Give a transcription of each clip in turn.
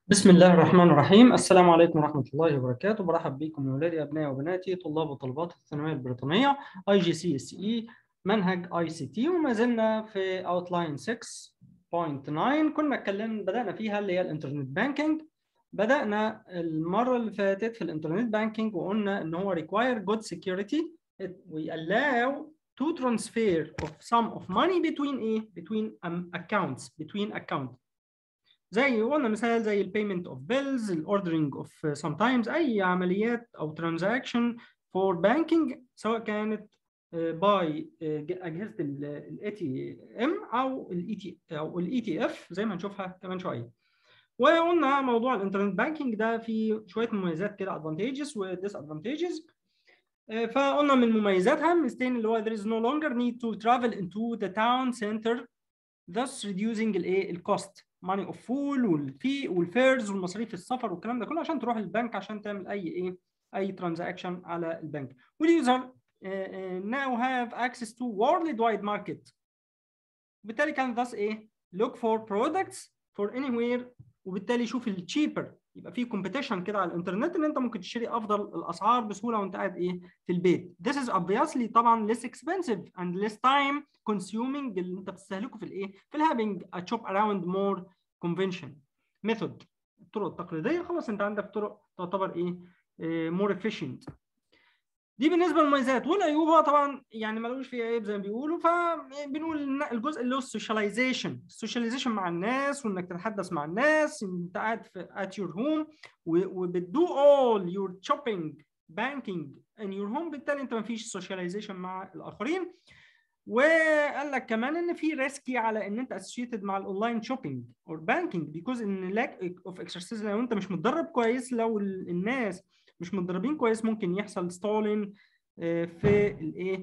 بسم الله الرحمن الرحيم السلام عليكم ورحمة الله وبركاته برحب بكم يا أولادي أبنائي وبناتي طلاب وطالبات الثانوية البريطانية اي جي سي اس اي منهج اي سي تي وما زلنا في اوتلاين 6.9 كنا اتكلمنا بدأنا فيها اللي هي الانترنت بانكينج بدأنا المرة اللي فاتت في الانترنت بانكينج وقلنا ان هو require good security it we allow to transfer of sum of money between ايه between um, accounts between account زي قلنا مثال زي البيمنت اوف بيلز الاوردرنج اوف sometimes اي عمليات او ترانزاكشن فور بانكينج سواء كانت باي اجهزه الاي تي ام او الاي تي او الاي تي اف زي ما هنشوفها كمان شويه وقلنا موضوع الانترنت بانكينج ده فيه شويه مميزات كده ادفانتجز وديس ادفانتجز فقلنا من مميزاتها ميزتين اللي هو there is no longer need to travel into the town center thus reducing الايه الكوست ماني اوف فول والفي والفيرز والمصاريف السفر والكلام ده كله عشان تروح البنك عشان تعمل اي ايه اي ترانزاكشن على البنك واليوزر now have access to worldwide market وبالتالي كان thus ايه look for products for anywhere وبالتالي شوف التشيبر يبقى في كومبيتيشن كده على الانترنت ان انت ممكن تشتري افضل الاسعار بسهوله وانت قاعد ايه في البيت this is obviously طبعا less expensive and less time consuming اللي انت بتستهلكه في الايه في having a shop around more convention method الطرق التقليديه خلاص انت عندك طرق تعتبر ايه more efficient دي بالنسبه للمميزات والعيوب هو طبعا يعني ملوش فيها عيب زي ما بيقولوا فبنقول الجزء اللي هو السوشياليزيشن السوشياليزيشن مع الناس وانك تتحدث مع الناس انت قاعد في at your home وبتدو all your shopping banking in your home بالتالي انت ما فيش سوشياليزيشن مع الاخرين وقال لك كمان ان في ريسكي على ان انت اسوشيتد مع الاونلاين شوبينج اور بانكينج بيكوز ان لاك اوف اكسرسايز لو انت مش متدرب كويس لو الناس مش متدربين كويس ممكن يحصل ستولين في الايه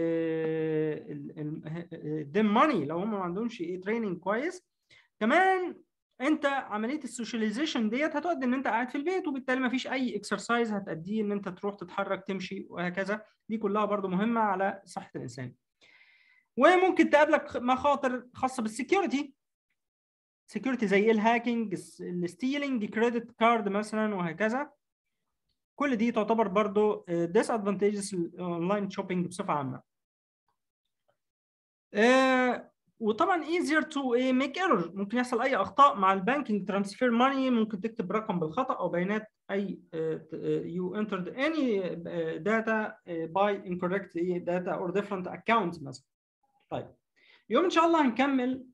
الدم ماني لو هم ما عندهمش ايه تريننج كويس كمان انت عمليه السوشياليزيشن ديت هتؤدي ان انت قاعد في البيت وبالتالي ما فيش اي اكسرسايز هتأديه ان انت تروح تتحرك تمشي وهكذا دي كلها برضو مهمه على صحه الانسان وممكن تقابلك مخاطر خاصه بالسكيورتي سكيورتي زي الهاكينج الستيلينج كريدت كارد مثلا وهكذا كل دي تعتبر برضو ديس ادفانتجز الاونلاين شوبينج بصفه عامه وطبعا easier to make error ممكن يحصل اي اخطاء مع البانكينج ترانسفير ماني ممكن تكتب رقم بالخطا او بيانات اي you entered any data by incorrect data or different accounts مثلا طيب اليوم ان شاء الله هنكمل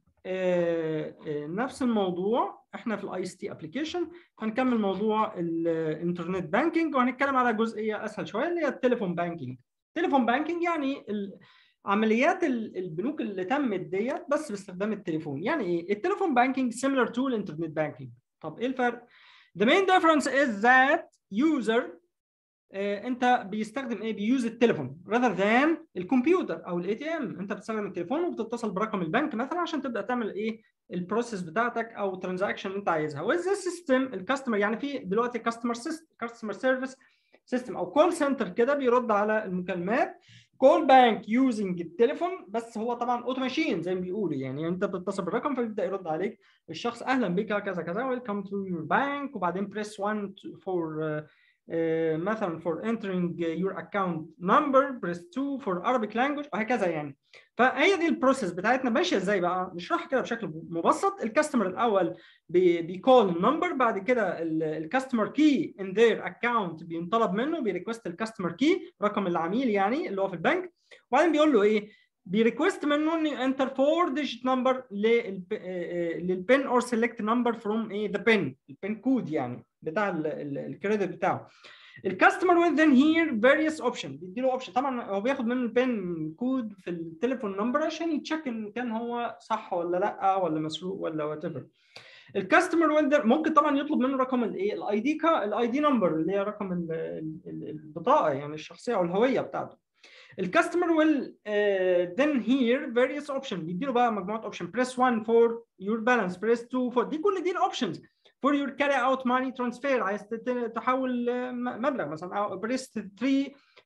نفس الموضوع احنا في الاي اس تي ابلكيشن هنكمل موضوع الانترنت بانكينج وهنتكلم على جزئيه اسهل شويه اللي هي التليفون بانكينج التليفون بانكينج يعني عمليات البنوك اللي تمت ديت بس باستخدام التليفون يعني ايه التليفون بانكينج similar to الانترنت بانكينج طب ايه الفرق the main difference is that user انت بيستخدم ايه بيوز التليفون rather than الكمبيوتر او الاي تي ام انت بتستخدم التليفون وبتتصل برقم البنك مثلا عشان تبدا تعمل ايه البروسيس بتاعتك او ترانزاكشن اللي انت عايزها وذ سيستم الكاستمر يعني في دلوقتي كاستمر كاستمر سيرفيس سيستم او كول سنتر كده بيرد على المكالمات كول بانك يوزنج التليفون بس هو طبعا اوتوماشين زي ما بيقولوا يعني انت بتتصل بالرقم فبيبدا يرد عليك الشخص اهلا بك كذا كذا ويلكم تو يور بانك وبعدين بريس 1 فور Uh, مثلا for entering your account number press 2 for Arabic language وهكذا يعني فهي دي البروسيس بتاعتنا ماشيه ازاي بقى نشرحها كده بشكل مبسط الكاستمر الاول بيكول النمبر بعد كده الكاستمر كي ان ذير اكونت بينطلب منه بيريكوست الكاستمر كي رقم العميل يعني اللي هو في البنك وبعدين بيقول له ايه بيريكوست منه ان انتر فور ديجيت نمبر للبن اور سيلكت نمبر فروم ايه ذا بن البن كود يعني بتاع الكريدت بتاعه الكاستمر ويل ذن هير فاريوس اوبشن بيدي له اوبشن طبعا هو بياخد منه البن كود في التليفون نمبر عشان يتشيك ان كان هو صح ولا لا ولا مسروق ولا وات ايفر الكاستمر ويل ممكن طبعا يطلب منه رقم الايه الاي دي الاي دي نمبر اللي هي رقم البطاقه يعني الشخصيه او الهويه بتاعته الكاستمر will uh, then hear various options بيديله بقى مجموعه اوبشن press 1 for your balance press 2 for دي كل دي الاوبشنز for your carry out money transfer عايز تحول مبلغ مثلا او press 3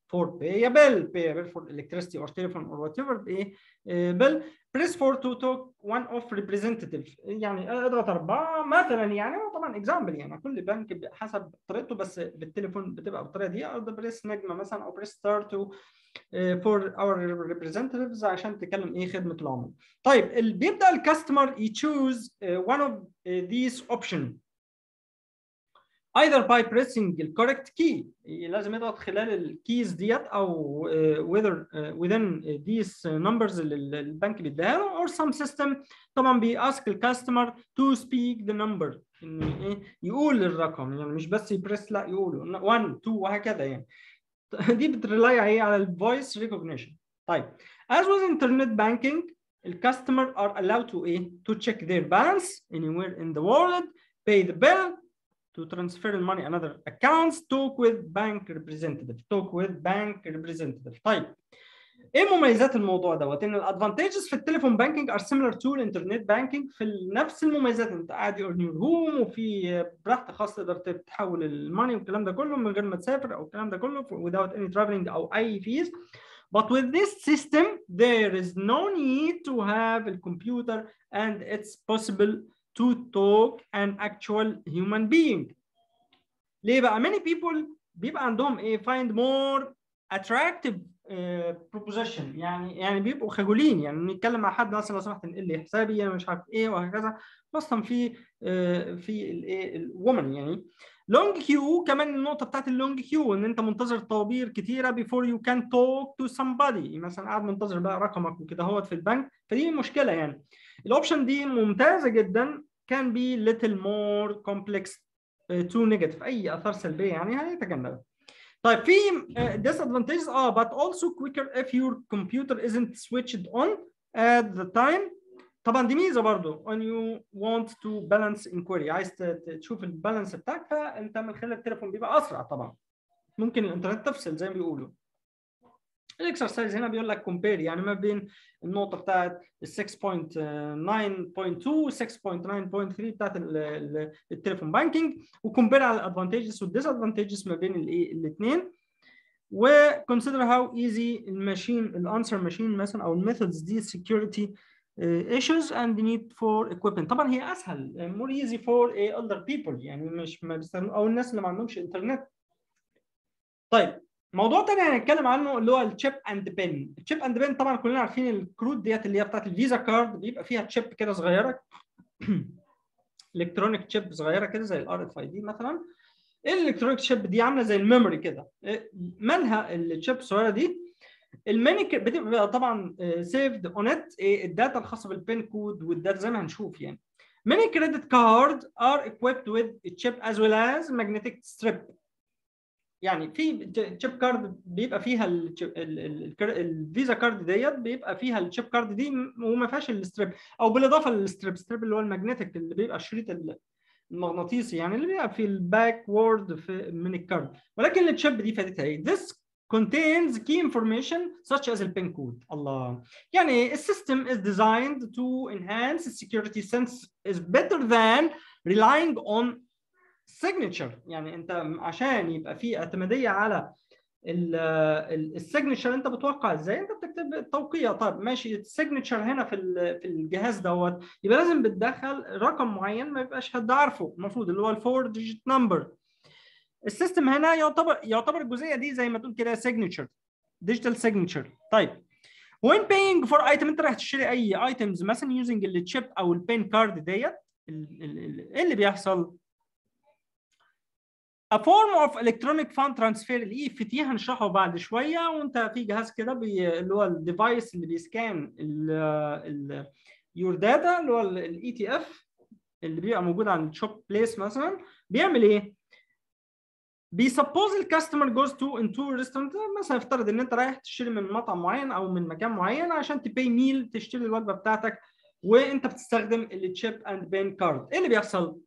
for pay a bill pay a bill for electricity or telephone or whatever ايه bill press for to talk one of representative يعني اضغط اربعه مثلا يعني هو طبعا اكزامبل يعني كل بنك حسب طريقته بس بالتليفون بتبقى بالطريقه دي او بريس نجمه مثلا او بريس ستار تو for our representatives عشان تكلم ايه خدمه العملاء. طيب ال- بيبدا الكاستمر يتشوز one of these option either by pressing the correct key لازم يضغط خلال الكيز ديت او uh, whether uh, within these numbers اللي البنك بيديها له or some system طبعا بياسك الكاستمر to speak the number ان ايه يقول الرقم يعني مش بس يبريس لا يقوله 1 2 وهكذا يعني دي بتريلاي عليه على الفويس ريكوجنيشن طيب as with internet banking الكاستمر are allowed to ايه to check their balance anywhere in the world pay the bill to transfer the money another accounts talk with bank representative talk with bank representative طيب ايه مميزات الموضوع دوت ان الادفانتجز في التليفون بانكينج ار سيميلر تو الانترنت بانكينج في نفس المميزات انت قاعد يور يور هوم وفي براحتك خاص تقدر تحول الماني والكلام ده كله من غير ما تسافر او الكلام ده كله without any traveling او اي فيز But with this system, there is no need to have a computer and it's possible to talk an actual human being. ليه بقى؟ Many people بيبقى عندهم ايه find more attractive uh, proposition يعني يعني بيبقوا خجولين يعني نتكلم مع حد مثلا لو سمحت انقل لي حسابي انا مش عارف ايه وهكذا خاصه في uh, في الايه الومن يعني لونج كيو كمان النقطه بتاعت اللونج كيو ان انت منتظر طوابير كتيره before you can talk to somebody مثلا قاعد منتظر بقى رقمك وكده هوت في البنك فدي مشكله يعني الاوبشن دي ممتازه جدا can be little more complex to negative اي اثار سلبيه يعني هيتجنبها طيب في disadvantages اه but also quicker if your computer isn't switched on at the time طبعا دي ميزه برضو when you want to balance inquiry عايز تشوف البالانس بتاعك فانت من خلال التليفون بيبقى اسرع طبعا ممكن الانترنت تفصل زي ما بيقولوا الاكسرسايز هنا بيقول لك كومبير يعني ما بين النقطه بتاعت 6.9.2 و 6.9.3 بتاعت التليفون بانكينج وكومبير على الادفانتجز والديسادفانتجز ما بين الايه الاثنين وكونسيدر هاو ايزي الماشين الانسر ماشين مثلا او الميثودز دي security issues and the need for equipment طبعا هي اسهل more easy for older people يعني مش ما بيستخدموا او الناس اللي ما عندهمش انترنت طيب موضوع تاني هنتكلم عنه اللي هو الشيب اند بن الشيب اند بن طبعا كلنا عارفين الكروت ديت اللي هي بتاعت الفيزا كارد بيبقى فيها تشيب كده صغيره الكترونيك تشيب صغيره كده زي الار اف اي دي مثلا الالكترونيك تشيب دي عامله زي الميموري كده مالها التشيب الصغيره دي الماني بتبقى طبعا سيفد اون ات الداتا الخاصه بالبين كود والداتا زي ما هنشوف يعني many credit cards are equipped with a chip as well as magnetic strip يعني في تشيب كارد بيبقى فيها الفيزا كارد ديت بيبقى فيها التشيب كارد دي وما فيهاش الستريب او بالاضافه للستريب ستريب اللي هو الماجنتيك اللي بيبقى الشريط المغناطيسي يعني اللي بيبقى في الباك وورد في من الكارد ولكن التشيب دي فائدتها ايه؟ This contains key information such as the pin code الله يعني السيستم is designed to enhance security since is better than relying on signature يعني انت عشان يبقى في اعتماديه على السيجنتشر انت بتوقع ازاي انت بتكتب التوقيع طيب ماشي السيجنتشر هنا في في الجهاز دوت يبقى لازم بتدخل رقم معين ما يبقاش حد عارفه المفروض اللي هو الفور ديجيت نمبر السيستم هنا يعتبر يعتبر الجزئيه دي زي ما تقول كده سيجنتشر ديجيتال سيجنتشر طيب when paying for item انت رايح تشتري اي ايتمز مثلا using التشيب او البين كارد ديت ايه اللي بيحصل؟ A form of electronic fund transfer الاي اف تي هنشرحه بعد شويه وانت في جهاز كده اللي هو الديفايس اللي بيسكان ال يور داتا اللي هو الاي تي اف اللي بيبقى موجود عند شوب بليس مثلا بيعمل ايه؟ بيسبوز الكاستمر جوز تو انتو ريستورانت مثلا افترض ان انت رايح تشتري من مطعم معين او من مكان معين عشان تبي ميل تشتري الوجبه بتاعتك وانت بتستخدم التشيب اند بين كارد ايه اللي بيحصل؟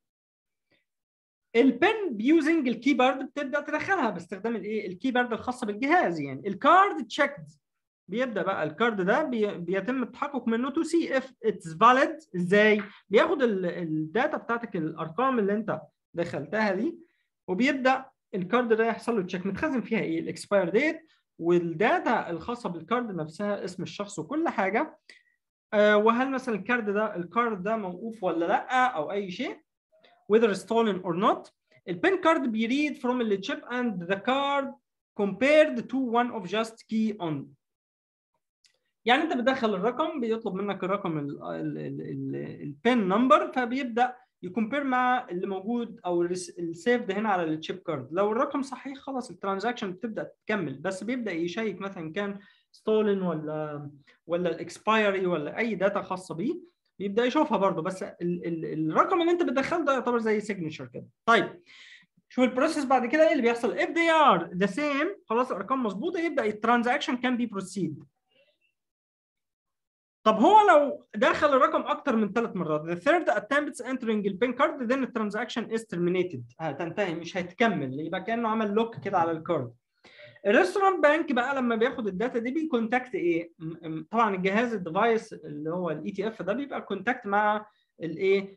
البن بيوزنج الكيبورد بتبدا تدخلها باستخدام الايه الكيبورد الخاصه بالجهاز يعني الكارد تشيكد بيبدا بقى الكارد ده بي بيتم التحقق منه تو سي اف اتس فاليد ازاي بياخد الداتا بتاعتك الارقام اللي انت دخلتها دي وبيبدا الكارد ده يحصل له تشيك متخزن فيها ايه الاكسباير ديت والداتا الخاصه بالكارد نفسها اسم الشخص وكل حاجه آه، وهل مثلا الكارد ده الكارد ده موقوف ولا لا او اي شيء whether stolen or not البين كارد بيريد from the chip and the card compared to one of just key on يعني انت بتدخل الرقم بيطلب منك الرقم البين نمبر فبيبدا يكمبير مع اللي موجود او السيفد هنا على الشيب كارد لو الرقم صحيح خلاص الترانزاكشن بتبدا تكمل بس بيبدا يشيك مثلا كان ستولن ولا ولا الاكسبايري ولا اي داتا خاصه بيه بيبدا يشوفها برضه بس ال ال الرقم اللي انت بتدخله ده يعتبر زي سيجنتشر كده طيب شوف البروسيس بعد كده ايه اللي بيحصل if they are the same خلاص الارقام مظبوطه يبدا الترانزاكشن كان بي بروسيد طب هو لو دخل الرقم اكتر من ثلاث مرات the third attempt entering the pin card then the transaction is terminated هتنتهي مش هتكمل يبقى كانه عمل لوك كده على الكارد الريستورانت بانك بقى لما بياخد الداتا دي بيكونتاكت ايه طبعا الجهاز الديفايس اللي هو الاي تي اف ده بيبقى كونتاكت مع الايه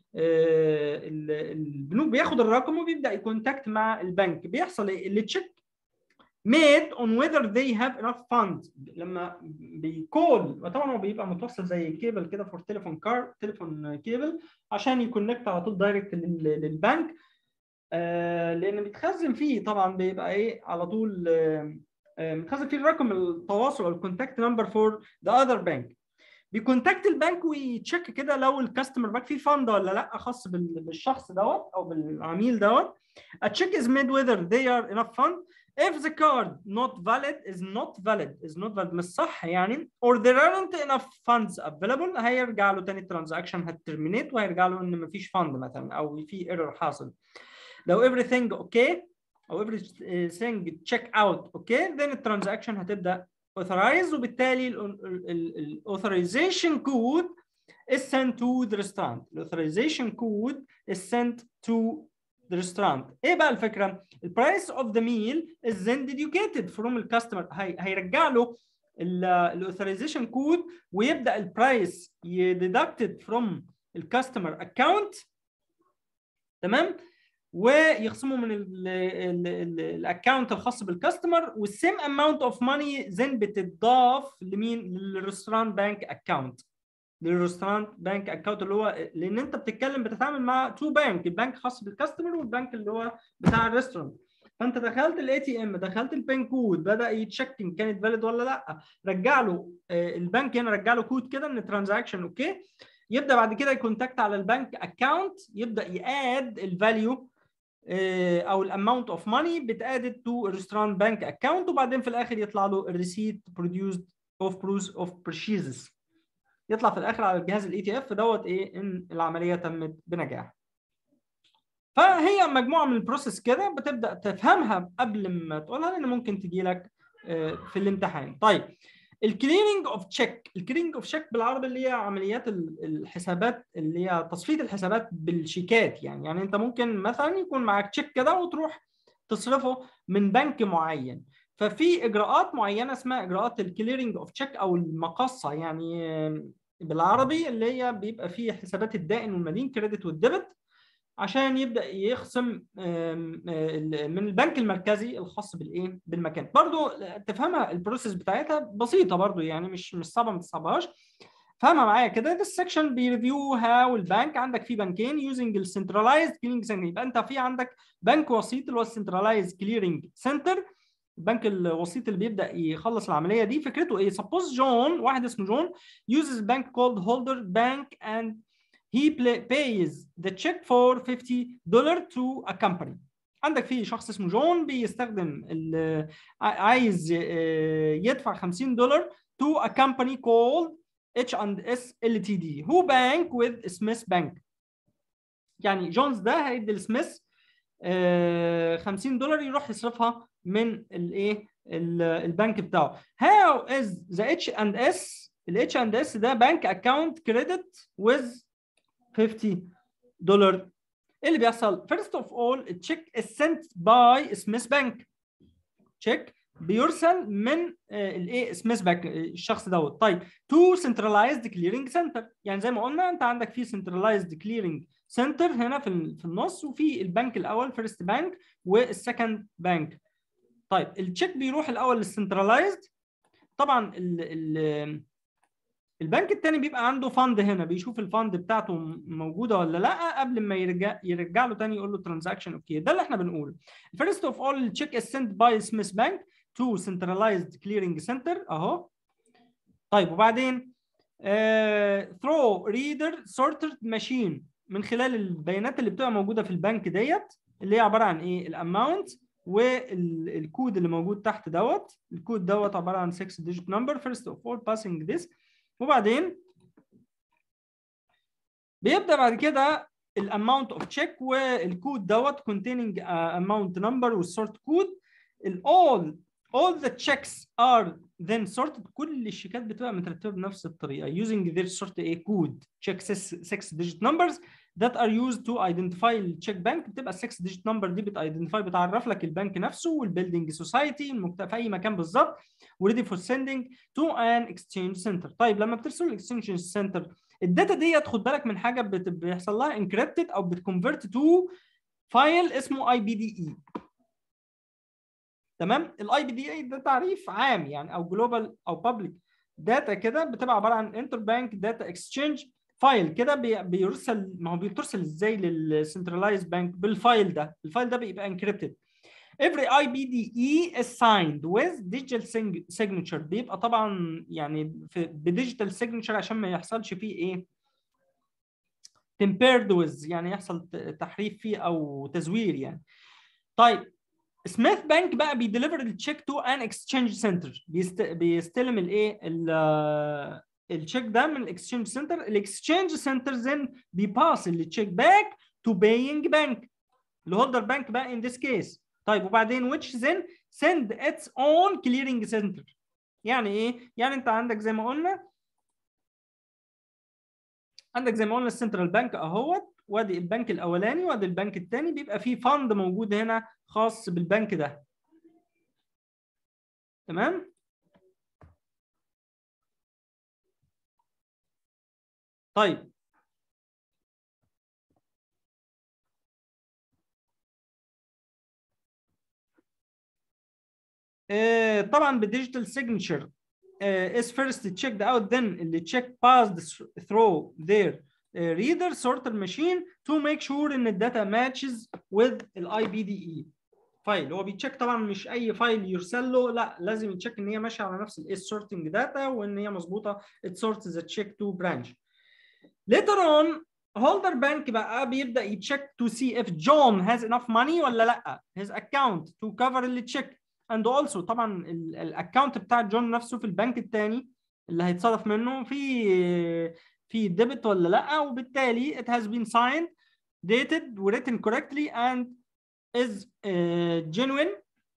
البنوك بياخد الرقم وبيبدا يكونتاكت مع البنك بيحصل ايه اللي تشيك made on whether they have enough funds لما بيكول وطبعا هو بيبقى متوصل زي كيبل كده فور تليفون كار تليفون كيبل عشان يكونكت على طول دايركت للبنك آه لان بيتخزن فيه طبعا بيبقى ايه على طول آه متخزن فيه الرقم التواصل او الكونتاكت نمبر فور ذا اذر بانك بيكونتاكت البنك ويتشيك كده لو الكاستمر باك فيه فند ولا لا خاص بالشخص دوت او بالعميل دوت A check is made whether they are enough fund if the card not valid is not valid is not valid مش صح يعني or there aren't enough funds available هيرجع له تاني الترانزاكشن هترمينيت وهيرجع له ان مفيش فند مثلا او في ايرور حاصل لو everything okay او everything check out okay then الترانزاكشن هتبدا authorize وبالتالي ال authorization code is sent to the restaurant ال authorization code is sent to the restaurant ايه بقى الفكره البرايس اوف ذا ميل is then deducated from الكاستمر هي هيرجع له الاوثرايزيشن كود ويبدا البرايس يديدكتد from الكاستمر اكونت تمام ويخصمه من الاكونت الخاص بالكاستمر والسيم اماونت اوف ماني زين بتضاف لمين للريستورانت بانك اكونت للريستورانت بانك اكونت اللي هو لان انت بتتكلم بتتعامل مع تو بانك البنك خاص بالكاستمر والبنك اللي هو بتاع الريستورانت فانت دخلت الاي تي ام دخلت البين كود بدا يتشيك ان كانت فاليد ولا لا رجع له البنك هنا رجع له كود كده ان ترانزاكشن اوكي يبدا بعد كده يكونتاكت على البنك اكونت يبدا ياد الفاليو او الاماونت اوف ماني بتادد تو ريستورانت بانك اكونت وبعدين في الاخر يطلع له الريسيت بروديوسد اوف بروز اوف برشيزز يطلع في الاخر على الجهاز الاي تي اف دوت ايه ان العمليه تمت بنجاح فهي مجموعه من البروسيس كده بتبدا تفهمها قبل ما تقولها لان ممكن تجي لك في الامتحان طيب الكليرنج اوف تشيك الكليرنج اوف تشيك بالعربي اللي هي عمليات الحسابات اللي هي تصفيه الحسابات بالشيكات يعني يعني انت ممكن مثلا يكون معاك تشيك كده وتروح تصرفه من بنك معين ففي اجراءات معينه اسمها اجراءات الكليرنج اوف تشيك او المقصه يعني بالعربي اللي هي بيبقى فيه حسابات الدائن والمدين كريدت والديبت عشان يبدا يخصم من البنك المركزي الخاص بالايه بالمكان برضو تفهمها البروسيس بتاعتها بسيطه برضو يعني مش مش صعبه ما تصعبهاش فاهمها معايا كده ده السكشن بيريفيو هاو البنك عندك في بنكين يوزنج السنترلايزد كليرنج سنتر يبقى انت في عندك بنك وسيط اللي هو السنترلايزد كليرنج سنتر البنك الوسيط اللي بيبدا يخلص العمليه دي فكرته ايه سبوز جون واحد اسمه جون uses bank called holder bank and he pays the check for 50 دولار to a company عندك في شخص اسمه جون بيستخدم عايز يدفع 50 دولار to a company called H&S Ltd who bank with Smith Bank يعني جونز ده هيدي لسميث 50 دولار يروح يصرفها من الايه البنك بتاعه how is the H&S ال H&S ده بنك account credit with 50 دولار ايه اللي بيحصل first of all التشيك is sent by سميث بانك تشيك بيرسل من الايه سميث بانك الشخص دوت طيب تو سنترلايزد كليرنج سنتر يعني زي ما قلنا انت عندك في سنترلايزد كليرنج سنتر هنا في في النص وفي البنك الاول فيرست بانك والسكند بانك طيب التشيك بيروح الاول للسنترلايزد طبعا ال ال البنك الثاني بيبقى عنده فند هنا بيشوف الفند بتاعته موجوده ولا لا قبل ما يرجع يرجع له تاني يقول له ترانزاكشن اوكي ده اللي احنا بنقوله first of all check is sent by Smith Bank to centralized clearing center اهو طيب وبعدين uh, through reader sorted machine من خلال البيانات اللي بتبقى موجوده في البنك ديت اللي هي عباره عن ايه الاماونت والكود اللي موجود تحت دوت الكود دوت عباره عن 6 digit number first of all passing this وبعدين بيبدا بعد كده الاماونت اوف تشيك والكود دوت containing amount number والسورت كود all all the checks are then sorted كل الشيكات بتبقى مترتبه بنفس الطريقه using their sort a code check 6 digit numbers that are used to identify التشيك بانك بتبقى 6 digit number دي بتايدنتيفاي بتعرف لك البنك نفسه والبيلدينج سوسايتي في اي مكان بالظبط وريدي فور سيندنج تو ان اكسشينج سنتر طيب لما بترسل الاكسشينج سنتر الداتا ديت خد بالك من حاجه بيحصل لها انكريبتد او بتكونفرت تو فايل اسمه اي بي دي اي تمام الاي بي دي اي ده تعريف عام يعني او جلوبال او بابليك داتا كده بتبقى عباره عن انتر بانك داتا اكسشينج فايل كده بيرسل ما هو بيترسل ازاي للسنترلايز بانك بالفايل ده الفايل ده بيبقى انكريبتد every IBDE is signed with digital signature بيبقى طبعا يعني في بديجيتال signature عشان ما يحصلش فيه ايه tempered with يعني يحصل تحريف فيه او تزوير يعني طيب سميث بانك بقى بيديليفر التشيك تو ان اكسشينج سنتر بيستلم الايه التشيك ده من الاكسشينج سنتر الاكسشينج سنتر زين بيباس التشيك باك تو باينج بانك الهولدر بانك بقى ان ذيس كيس طيب وبعدين which then send its own clearing center يعني ايه يعني انت عندك زي ما قلنا عندك زي ما قلنا السنترال بانك اهوت وادي البنك الاولاني وادي البنك الثاني بيبقى فيه فند موجود هنا خاص بالبنك ده تمام طيب آه طبعا بالديجيتال سيجنتشر is first checked out then اللي check passed through their uh, reader sorter machine to make sure ان الداتا matches with الاي بي دي اي فايل هو بيتشيك طبعا مش اي فايل يرسل له لا لازم يتشيك ان هي ماشيه على نفس الاس sorting داتا وان هي مظبوطه it sorts the check to branch later on holder bank بقى بيبدا يتشيك to see if John has enough money ولا لا his account to cover اللي تشيك and also طبعا الاكونت بتاع جون نفسه في البنك الثاني اللي هيتصرف منه في في ديبت ولا لا وبالتالي it has been signed dated written correctly and is uh, genuine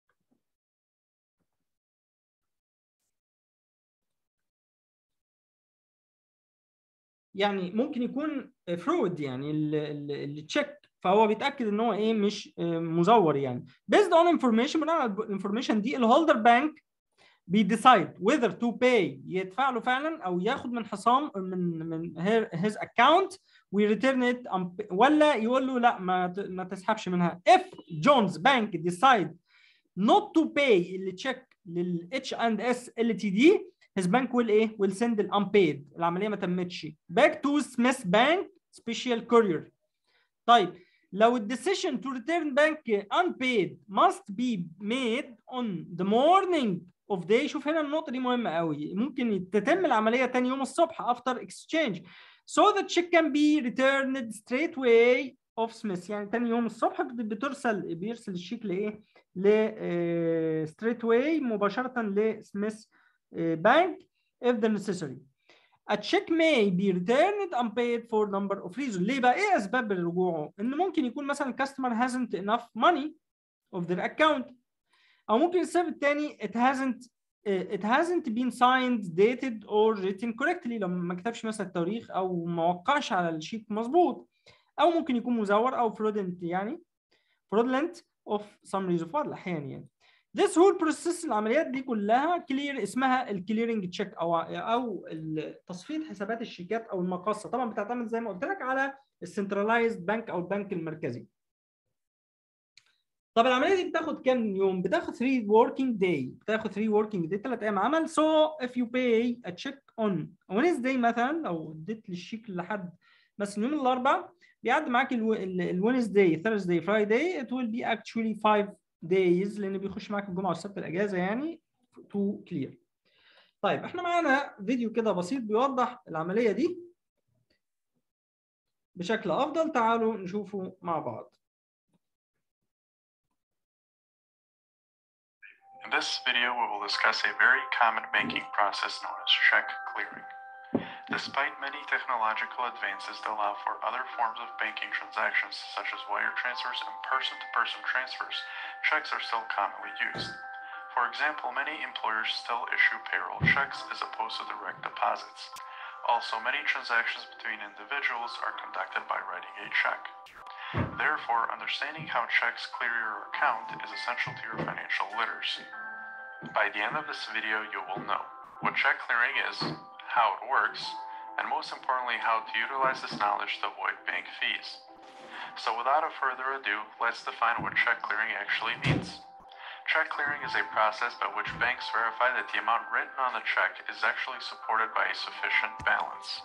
يعني ممكن يكون فرود يعني التشيك فهو بيتاكد ان هو ايه مش مزور يعني based on information بناء على الانفورميشن دي الهولدر بانك بيديسايد whether to pay يدفع له فعلا او ياخد من حسام من من his account ويريتيرن ات ولا يقول له لا ما ما تسحبش منها if Jones Bank decide not to pay اللي تشيك لل H&S LTD his bank will ايه will send ال unpaid العمليه ما تمتش back to Smith Bank special courier طيب لو ال decision to return bank unpaid must be made on the morning of day شوف هنا النقطة دي مهمة قوي ممكن تتم العملية تاني يوم الصبح after exchange so the check can be returned straight away of Smith يعني تاني يوم الصبح بترسل بيرسل الشيك لايه؟ ل straight away مباشرة لسميث bank if the necessary A check may be returned unpaid for number of reasons. ليه بقى؟ ايه اسباب رجوعه؟ ان ممكن يكون مثلا customer hasn't enough money of their account او ممكن السبب الثاني it hasn't it hasn't been signed dated or written correctly لما ما كتبش مثلا التاريخ او ما وقعش على الشيك مظبوط او ممكن يكون مزور او fraudulent يعني fraudulent of some reason في بعض الاحيان يعني This whole process العمليات دي كلها كلير اسمها الكليرنج تشيك او او تصفيه حسابات الشيكات او المقاصه طبعا بتعتمد زي ما قلت لك على السنترلايزد بنك او البنك المركزي. طب العمليه دي بتاخد كام يوم بتاخد 3 working day بتاخد 3 working day 3 ايام عمل so if you pay a check on Wednesday مثلا لو اديت للشيك لحد بس يوم الاربعاء بيعدي معاك الوينزداي ثيرزداي فرايداي it will be actually 5 days لان بيخش معاك الجمعه والسبت الاجازه يعني to clear طيب احنا معانا فيديو كده بسيط بيوضح العمليه دي بشكل افضل تعالوا نشوفه مع بعض In this video, we will discuss a very common banking process known as check clearing. Despite many technological advances that allow for other forms of banking transactions, such as wire transfers and person to person transfers, checks are still commonly used. For example, many employers still issue payroll checks as opposed to direct deposits. Also, many transactions between individuals are conducted by writing a check. Therefore, understanding how checks clear your account is essential to your financial literacy. By the end of this video, you will know what check clearing is, how it works, and most importantly, how to utilize this knowledge to avoid bank fees. So without a further ado, let's define what check clearing actually means. Check clearing is a process by which banks verify that the amount written on the check is actually supported by a sufficient balance.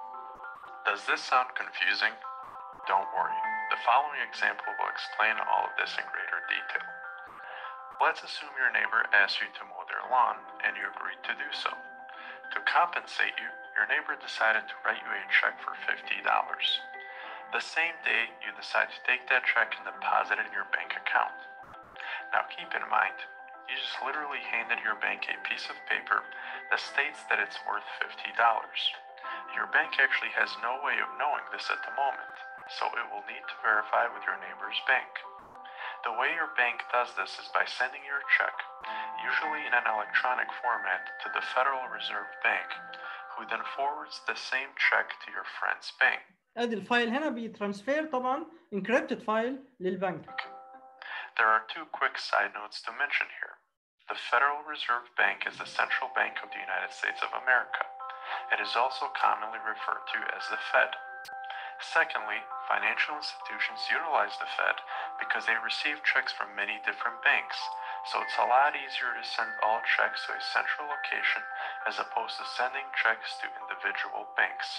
Does this sound confusing? Don't worry, the following example will explain all of this in greater detail. Let's assume your neighbor asks you to mow their lawn and you agreed to do so. To compensate you, your neighbor decided to write you a check for $50. The same day, you decide to take that check and deposit it in your bank account. Now keep in mind, you just literally handed your bank a piece of paper that states that it's worth $50. Your bank actually has no way of knowing this at the moment, so it will need to verify with your neighbor's bank. The way your bank does this is by sending your check, usually in an electronic format, to the Federal Reserve Bank, who then forwards the same check to your friend's bank. ادي الفايل هنا بيترانسفير طبعا encrypted فايل للبنك There are two quick side notes to mention here. The Federal Reserve Bank is the central bank of the United States of America. It is also commonly referred to as the Fed. Secondly, financial institutions utilize the Fed because they receive checks from many different banks, so it's a lot easier to send all checks to a central location as opposed to sending checks to individual banks.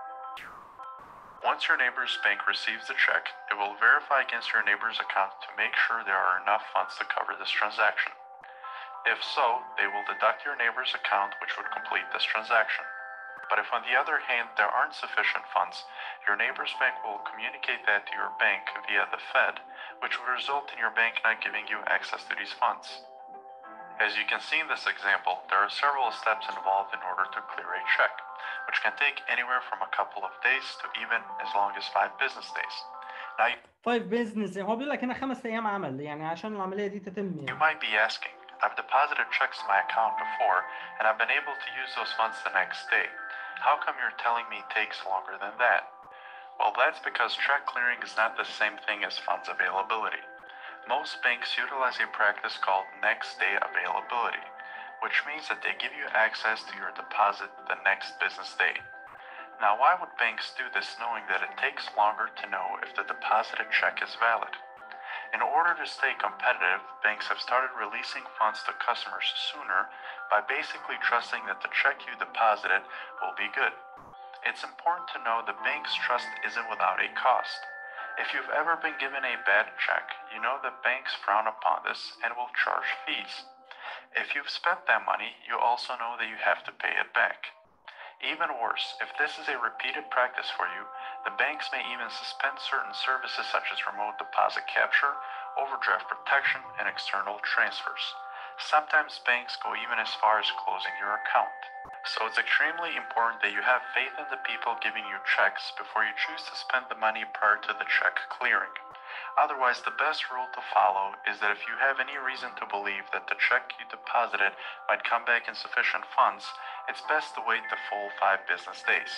Once your neighbor's bank receives the check, it will verify against your neighbor's account to make sure there are enough funds to cover this transaction. If so, they will deduct your neighbor's account, which would complete this transaction. But if, on the other hand, there aren't sufficient funds, your neighbor's bank will communicate that to your bank via the Fed, which will result in your bank not giving you access to these funds. As you can see in this example, there are several steps involved in order to clear a check, which can take anywhere from a couple of days to even as long as five business days. Now, you 5 بزنس هو بيقول لك هنا خمس ايام عمل يعني عشان العمليه دي تتم You يعني might be asking, I've deposited checks to my account before, and I've been able to use those funds the next day. How come you're telling me it takes longer than that? Well, that's because check clearing is not the same thing as funds availability. Most banks utilize a practice called next day availability, which means that they give you access to your deposit the next business day. Now, why would banks do this knowing that it takes longer to know if the deposited check is valid? In order to stay competitive, banks have started releasing funds to customers sooner by basically trusting that the check you deposited will be good. It's important to know the bank's trust isn't without a cost. If you've ever been given a bad check, you know that banks frown upon this and will charge fees. If you've spent that money, you also know that you have to pay it back. Even worse, if this is a repeated practice for you, the banks may even suspend certain services such as remote deposit capture, overdraft protection, and external transfers. Sometimes banks go even as far as closing your account. So it's extremely important that you have faith in the people giving you checks before you choose to spend the money prior to the check clearing. Otherwise, the best rule to follow is that if you have any reason to believe that the check you deposited might come back in sufficient funds, it's best to wait the full five business days.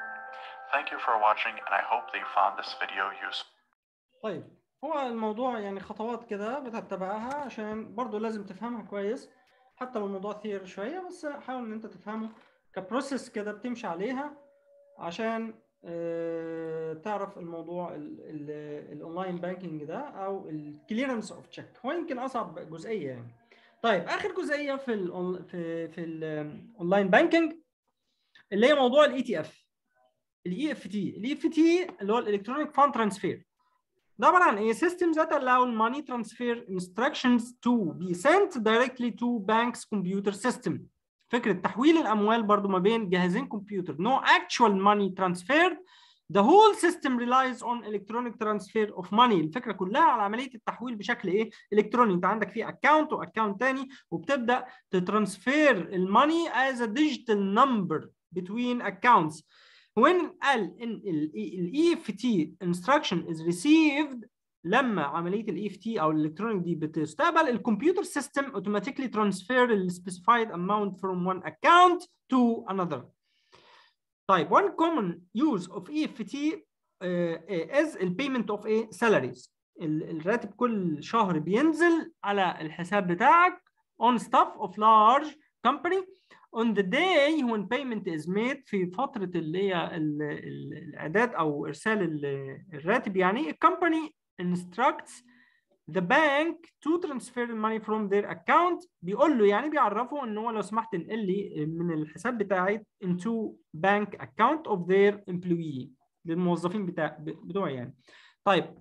Thank you for watching, and I hope that you found this video useful. طيب هو الموضوع يعني خطوات كده بتتبعها عشان برضو لازم تفهمها كويس حتى لو الموضوع ثير شوية بس حاول ان انت تفهمه كبروسيس كده بتمشي عليها عشان آه، تعرف الموضوع الاونلاين بانكينج ده او الكليرنس اوف تشيك هو يمكن اصعب جزئيه يعني طيب اخر جزئيه في ال في في الاونلاين بانكينج اللي هي موضوع الاي تي اف الاي اف تي الاي اف تي اللي هو الالكترونيك فاند ترانسفير ده عباره عن ايه systems that allow money transfer instructions to be sent directly to bank's computer system فكره تحويل الاموال برضو ما بين جهازين كمبيوتر no actual money transferred the whole system relies on electronic transfer of money الفكره كلها على عمليه التحويل بشكل ايه الكتروني انت عندك في اكونت واكونت تاني وبتبدا تترانسفير الماني as a digital number between accounts when قال ان الاي اف تي instruction is received لما عمليه الاي اف تي او الالكترونيك دي بتستقبل الكمبيوتر سيستم اوتوماتيكلي ترانسفير السبيسيفايد اماونت from one account to another طيب one common use of EFT uh, is the payment of a salaries الراتب كل شهر بينزل على الحساب بتاعك on staff of large company on the day when payment is made في فترة اللي هي الإعداد أو إرسال الراتب يعني الكومباني instructs the bank to transfer the money from their account بيقول له يعني بيعرفه ان هو لو سمحت انقل لي من الحساب بتاعي into bank account of their employee للموظفين بتاع بتوعي يعني طيب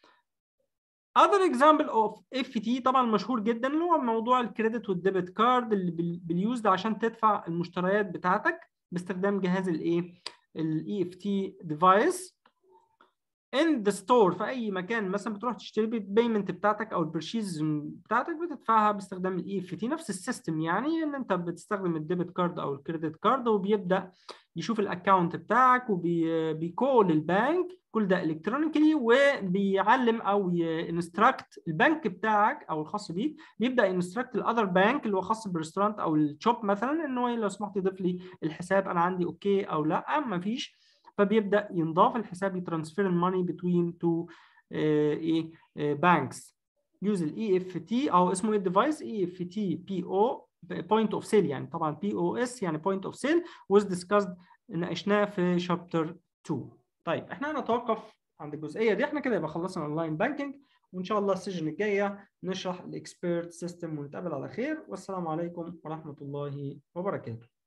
other example of FT طبعا مشهور جدا اللي هو موضوع الكريدت والديبت كارد اللي باليوز ده عشان تدفع المشتريات بتاعتك باستخدام جهاز الايه الاي اف تي ديفايس ان ذا ستور في اي مكان مثلا بتروح تشتري البيمنت بتاعتك او البرشيز بتاعتك بتدفعها باستخدام الاي اف تي نفس السيستم يعني ان انت بتستخدم الديبت كارد او الكريدت كارد وبيبدا يشوف الاكونت بتاعك وبيكول البنك كل ده الكترونيكلي وبيعلم او ينستراكت البنك بتاعك او الخاص بيك بيبدا ينستراكت الاذر بانك اللي هو خاص بالريستورانت او الشوب مثلا ان هو لو سمحت يضيف لي الحساب انا عندي اوكي او لا ما فيش فبيبدا ينضاف الحساب يترانسفير الماني بتوين تو ايه بانكس يوز الاي اف تي او اسمه ايه الديفايس اي اف تي بي او بوينت اوف سيل يعني طبعا بي او اس يعني بوينت اوف سيل was discussed ناقشناه في شابتر 2 طيب احنا هنتوقف عند الجزئيه دي احنا كده يبقى خلصنا اونلاين بانكينج وان شاء الله السيشن الجايه نشرح الاكسبيرت سيستم ونتقابل على خير والسلام عليكم ورحمه الله وبركاته